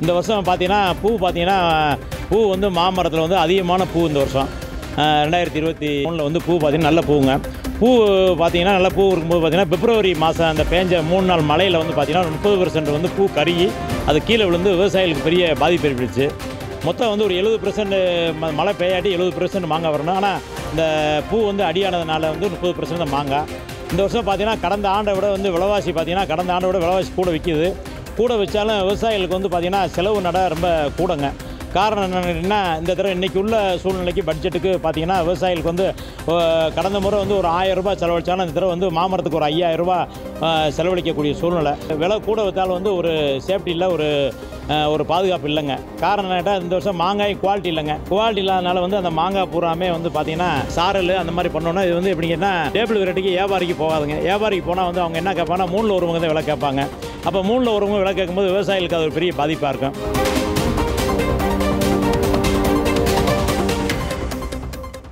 இந்த வருஷம் பார்த்தீங்கன்னா பூ பார்த்தீங்கன்னா பூ வந்து மாமரத்தில் வந்து அதிகமான பூ இந்த வருஷம் அஹ், ரெண்டாயிரத்தி இருபத்தி மூணில் வந்து பூ பார்த்தீங்கன்னா நல்ல பூங்க பூ பார்த்தீங்கன்னா நல்ல பூ இருக்கும்போது பார்த்தீங்கன்னா பிப்ரவரி மாதம் அந்த பேஞ்ச மூணு நாள் மழையில் வந்து பார்த்தீங்கன்னா முப்பது பர்சன்ட் வந்து பூ கருகி அது கீழே விழுந்து விவசாயிகளுக்கு பெரிய பாதிப்பு ஏற்பட்டுச்சு மொத்தம் வந்து ஒரு எழுபது பர்சன்ட் மழை பெய்யாட்டி எழுபது பர்சன்ட் மாங்காய் வரணும் ஆனால் இந்த பூ வந்து அடியானதுனால வந்து முப்பது பர்சன்ட் தான் மாங்காய் இந்த வருஷம் பார்த்தீங்கன்னா கடந்த ஆண்டை விட வந்து விலைவாசி பார்த்தீங்கன்னா கடந்த ஆண்டை விட விலைவாசி கூட விற்கிது கூட வச்சாலும் விவசாயிகளுக்கு வந்து பார்த்தீங்கன்னா செலவு நட ரொம்ப கூடங்க காரணம் என்னன்னா இந்த தடவை இன்றைக்கி உள்ள சூழ்நிலைக்கு பட்ஜெட்டுக்கு பார்த்தீங்கன்னா விவசாயிகளுக்கு வந்து அஹ், கடந்த முறை வந்து ஒரு ஆயிரம் ரூபாய் செலவழிச்சாலும் இந்த தடவை வந்து மாமரத்துக்கு ஒரு ஐயாயிரம் ரூபாய் அஹ், செலவழிக்கக்கூடிய சூழ்நிலை விலை கூட வைத்தாலும் வந்து ஒரு சேஃப்டி இல்லை ஒரு அஹ், ஒரு பாதுகாப்பு இல்லைங்க காரணம் என்னட்டா இந்த வருஷம் மாங்காய் குவாலிட்டி இல்லைங்க குவாலிட்டி இல்லாதனால வந்து அந்த மாங்காய் பூராமே வந்து பார்த்தீங்கன்னா சாரல் அந்த மாதிரி பண்ணோன்னா இது வந்து எப்படிங்கன்னா டேபிள் வெரைட்டிக்கு வியாபாரிக்கு போகாதுங்க வியாபாரிக்கு போனால் வந்து அவங்க என்ன கேட்பாங்கன்னா மூணில் ஒருவங்க தான் விலை கேட்பாங்க அப்போ மூணில் ஒருவங்க விலை கேட்கும்போது விவசாயிகளுக்கு அது ஒரு பெரிய பாதிப்பாக இருக்கும்